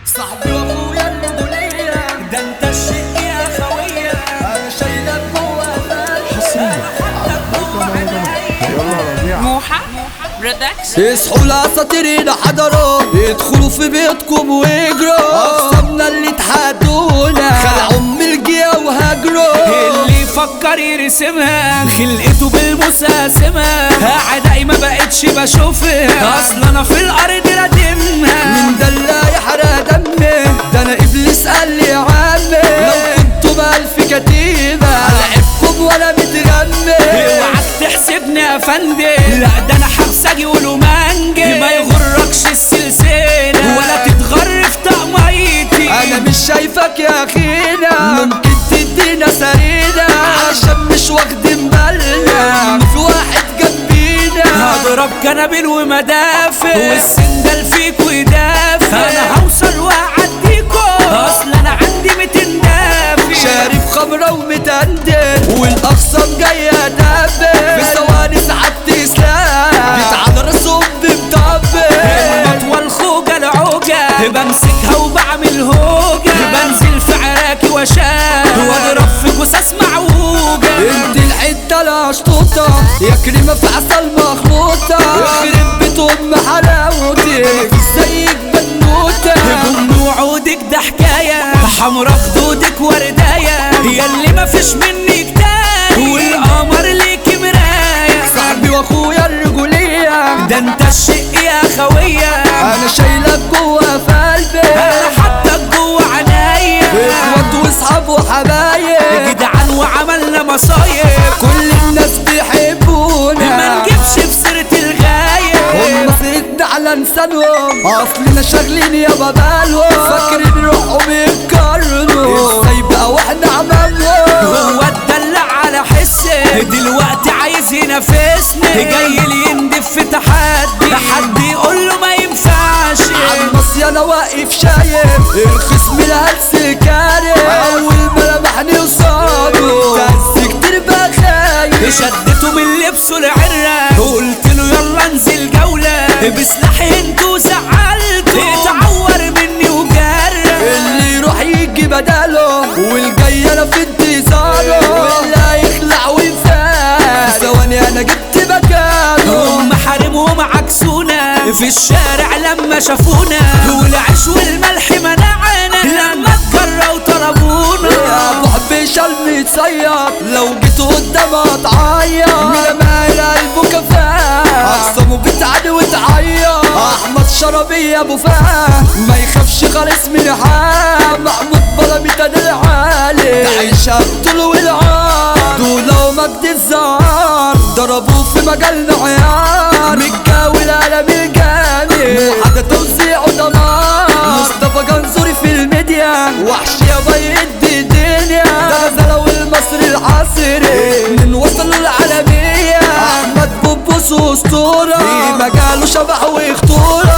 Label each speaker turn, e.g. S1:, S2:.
S1: صاحبي واخويا الرجولية
S2: ده انت الشق يا خوية
S1: انا شايلك جوا
S3: موحة برودكشن
S1: اصحوا الاساطير حضروا يدخلوا في بيتكم ويجروا اقسامنا اللي تحدونا خلعوا من الجيا وهاجروا
S2: اللي يفكر يرسمها خلقته بالمساسمة أعدائي ما بقتش بشوفها أصل أنا في الأرض ردمها
S1: من ده اللي يحرق دمي ده انا ابليس قال لي يا عمي لو كنتوا بألف كتيبة العبكم ولا متغني
S2: اوعك تحسبني يا فندم لا ده انا حبسجي ولومانجي ما يغركش السلسلة ولا تتغر في طقميتي
S1: انا مش شايفك يا اخينا ممكن تدينا سرينا علشان مش واخدين بالنا في واحد جنبينا
S2: هضرب كنابل ومدافع والسندل فيكوا يدافع انا هوصل واعديكوا اصل انا عندي 200 دافع
S1: شارب خمرة ومتندل والاخصام جاية دبل في ثواني ساعات تسلم جيت على راسهم بمطبل
S2: المطوى الخوجة العوجة بمسكها وبعمل هوجة بنزل في عراكي وشاب واضرب في جثث معوجة
S1: انت الحتة الاشطوطة يا كريمة في عسل مخلوطة يخرب بيت ام حلاوتي زيك بنوتة
S2: بن وعودك ده حكاية حمرا خدودك ورداية ياللي مفيش منك تاني والقمر ليكي مراية
S1: صاحبي واخويا الرجولية
S2: ده انت الشق يا خوية
S1: انا شايلك جوا في قلبي
S2: انا حطك جوه عناية
S1: اخوات واصحاب وحبايب
S2: جدعان وعملنا مصايب
S1: كل الناس بيحبونا
S2: ما نجيبش في سيرة الغاية
S1: هم سيدنا على لسانهم اصلنا شاغلين يا بدالهم فاكرين روحهم يتكرروا ازاي بقى واحنا عملهم
S2: هو اتدلع على حسه دلوقتي عايز ينافسني جاي لي يندف في تحدي حد يقول له ما ينفعش
S1: عالمص انا واقف شايف الخصم الهلس كارف اول ما لمحني قصاده تهز كتير بقى خايف
S2: شدته من لبسه العرة قلت له يلا انزل جولة بسلاحي انتوا زعلتوا اتعور مني وجرة
S1: اللي يروح يجي بداله والجاي انا في انتظاره واللي هيخلع ويفاق في ثواني انا جبت مكانه
S2: هم حارمهم عكسونا في الشارع لما شافونا والعيش والملح منعنا لما اتجرى وطلبونا
S1: يا ابو حبيش المتصيد لو جيت قدام اتعيط من مال قلبه كفاه اقسمه بتعدي وتعيط احمد شربي ابو فاه ما يخافش خالص من حال محمود بلبي تاني العالي تعيش ابطال والعار دول ومجد الزهر ضربوه في مجالنا عيار متجاوي القلم الجامد حاجة توزيع ودمار مصطفى جنزوري في الميديا وحش يا بيد الدنيا ده غزالة والمصري العصري من وصل العالمية احمد بوبوس اسطورة في مجاله شبح وخطورة